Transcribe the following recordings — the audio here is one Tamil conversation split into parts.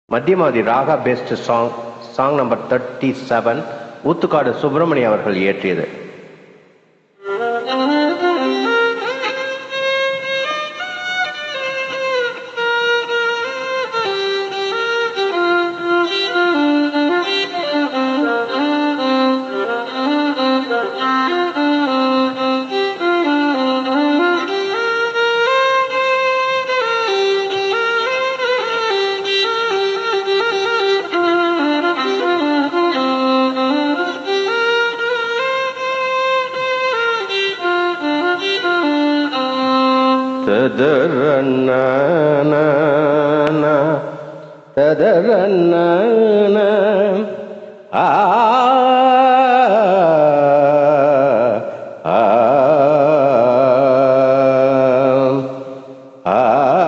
Madhyamavati raga best song song number thirty seven Oothukkadu Subramani அவர்கள் இயற்றியது ததரண்ண ததரண்ண ஆ ஆ ஆ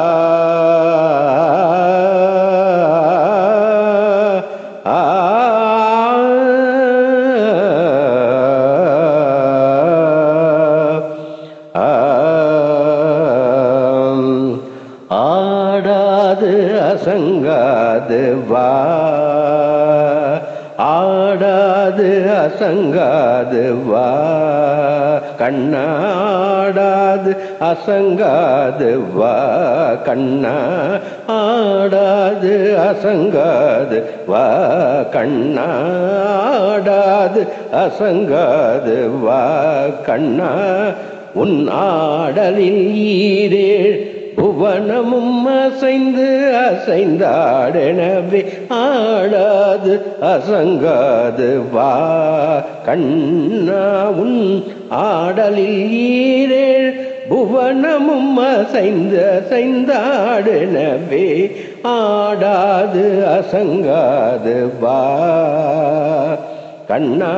ஆடாது அசங்காது வா ஆடாது அசங்காது வா கண்ணாடாது அசங்காது வா கண்ணா ஆடாது அசங்காது வா கண்ணாடாது அசங்காது வா கண்ணா உன் ஆடலில் ஈரேழ் புவனமும் அசைந்து அசைந்தாடெனவே ஆடாது அசங்காது வா கண்ணா உன் ஆடலில் ஈரேழ் புவனமும் அசைந்து அசைந்தாடெனவே ஆடாது அசங்காது வா கண்ணா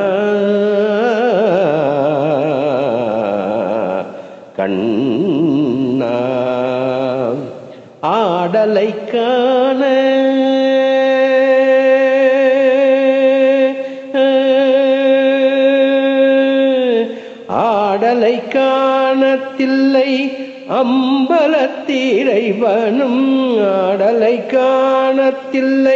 கண்ணா ஆடலை காண ஆடலை காணத்தில்லை அம்பலத்தீரைவனும் ஆடலை காணத்தில்லை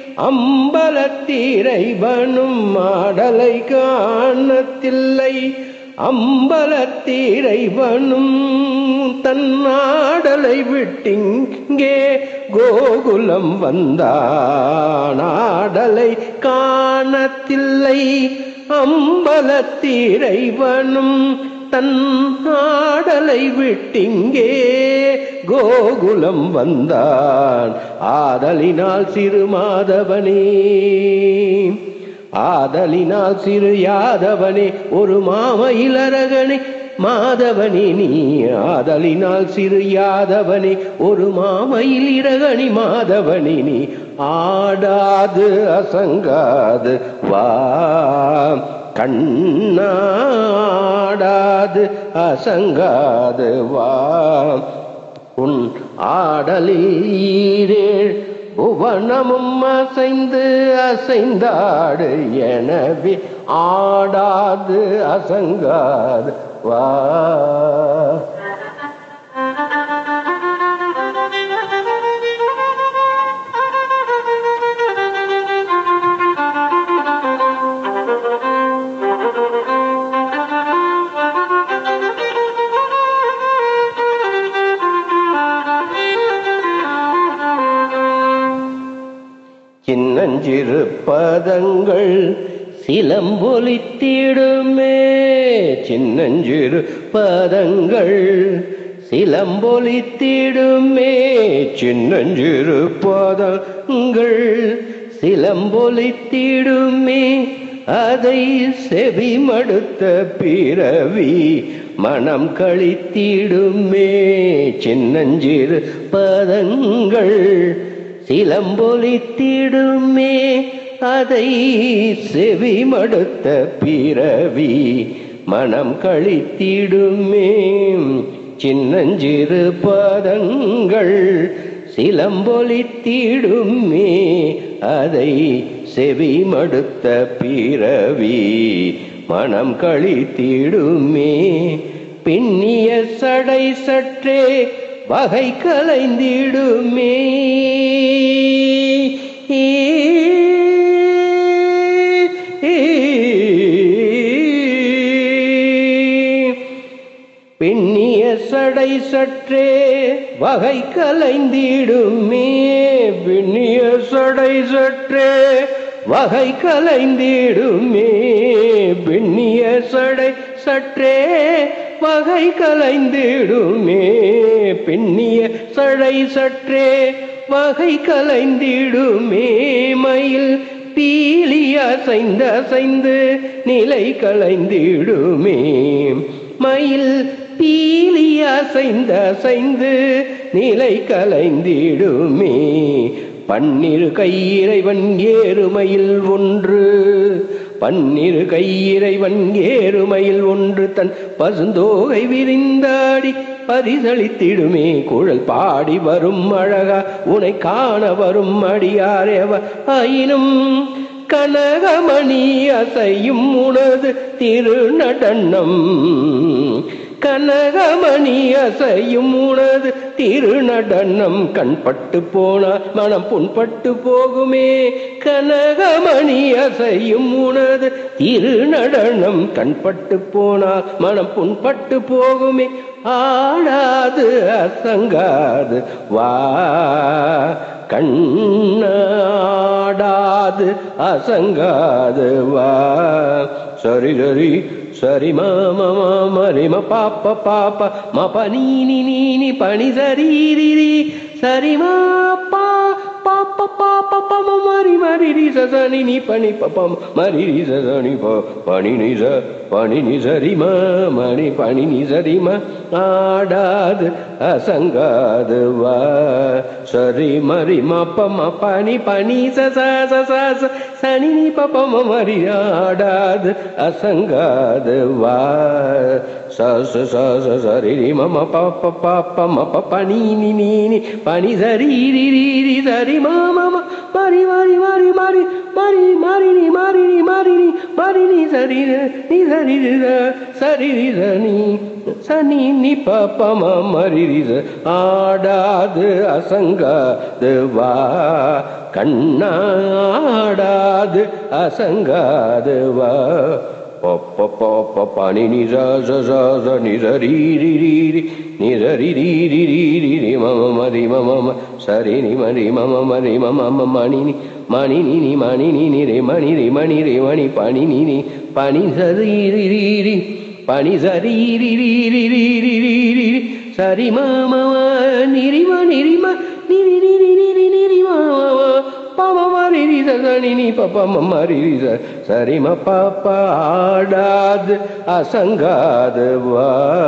அம்பலத்தீரைவனும் ஆடலை காணத்தில்லை அம்பலத்தீரைவனும் தன் ஆடலை விட்டிங்கே கோகுலம் வந்தான் ஆடலை காணத்தில்லை அம்பலத்தீரைவனும் தன் ஆடலை விட்டிங்கே கோகுலம் வந்தான் ஆதலினால் சிறு மாதவனே ஆதலினால் சிறு யாதவனே ஒரு மாமயிலரகனே மாதவனே நீ ஆதலினால் சிறு யாதவனே ஒரு மாமயில் இரகணி மாதவனே நீ ஆடாது அசங்காது வா கண்ணாடாது அசங்காது வா உன் ஆடலீரேழ் புவனமும் அசைந்து அசைந்தாடு எனவே ஆடாது அசங்காது வா சின்னஞ்சிறு பதங்கள் சிலம்பொலித்திடுமே சின்னஞ்சிறு பதங்கள் சிலம்பொலித்திடுமே சின்னஞ்சிறு பதங்கள் சிலம்பொலித்திடுமே அதை செவி மடுத்த பிறவி மனம் கழித்திடுமே சின்னஞ்சிறு பதங்கள் சிலம்பொலித்திடுமே அதை செவி மடுத்த பிறவி மனம் கழித்திடுமே சின்னஞ்சிறு பதங்கள் சிலம்பொலித்திடுமே அதை செவி மடுத்த பிறவி மனம் கழித்திடுமே பின்னிய சடை சற்றே வகை கலைந்திடுமே சடை சற்றே வகை கலைந்திடுமே விண்ணிய சடை சற்றே வகை கலைந்திடுமே விண்ணிய சடை சற்றே வகை கலைந்திடுமே பின்னிய சடை சற்றே வகை கலைந்திடுமே மயில் பீலி அசைந்து அசைந்து நிலை கலைந்திடுமே மயில் பீலி அசைந்து அசைந்து நிலை கலைந்திடுமே பன்னிரு கையிறைவன் ஏறுமையில் ஒன்று பன்னிரு கையிறைவன் ஏறுமையில் ஒன்று தன் பசுந்தோகை விரிந்தாடி பரிசளித்திடுமே குழல் பாடி வரும் அழகா உனை காண வரும் அடியாரேவ ஆயினும் கனகமணி அசையும் உனது திருநடனம் கனகமணி அசையும் உனது திருநடனம் கண்பட்டு போனால் மனம் புண்பட்டு போகுமே கனகமணி அசையும் உனது திருநடனம் கண்பட்டு போனால் மனம் புண்பட்டு போகுமே ஆடாது அசங்காது வா கண்ணாடாது அசங்காது வா சரி சரி சரி மாமா மரி ம பாப்ப பாப்ப ம பனீனி நீனி பனி சரி ரி சரி மா பா பாப்ப பாப்ப பம மரி மரி ரி சனி நீ பனி பப்பம் மரி ரி சனி ப பனி நி ச பனி நி சரி ம மணி பனி நி சரி ம ஆடாது அசங்காது வா சரி மரி மப்ப ம பனி பனி ச ச ச ச ச சனி நீ பப்ப ம மரி ஆடாது அசங்காது வா ச ச ச ச சரி ரி ம ம பப்ப பாப்ப ம ப பனி நி நீ நி பனி சரி ரி ரி ரி சரி ம ம ம மரி மரி மரி மரி மரி மரி நீ மரி நீ மரி நீ மரி நீ சரி ர, நீ சரி ரி ர, சரி ரி ர நீ சனி நீ பப்ப ம மரி ரி ர ஆடாது அசங்காது வா கண்ணாடாது அசங்காது வா பப்ப பப்ப பனி நி ச ச ச ச நி ச ரி ரி ரி ரி நி ச ரி ரி ரி ரி ரி ரி மம மரி மம ம சரி நி மரி மம மரி மம ம மணி நி மணி நி நி மணி நி நி ரே மணி ரே மணி ரே மணி பனி நி நி பனி சரி ரி ரி ரி பனி சரி ரி ரி ரி ரி ரி ரி ரி ரி சரி மம நிரிம நிரிம நிரி நிரி நிரி நிரி மம பம மரி ரி ச சனி நீ பப்ப ம மரி ரி ச சரி ம பப்ப ஆடாது அசங்காது வா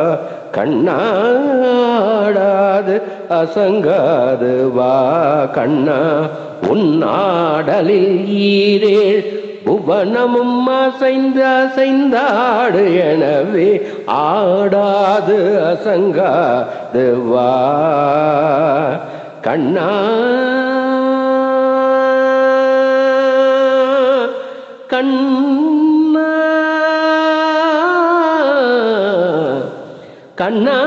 கண்ணாடாது அசங்காது வா கண்ணா உன்னாடலில் ஈரேழ் புவனமும் அசைந்து அசைந்தாடு எனவே ஆடாது அசங்காது வா கண்ணா கண்ணா கண்ணா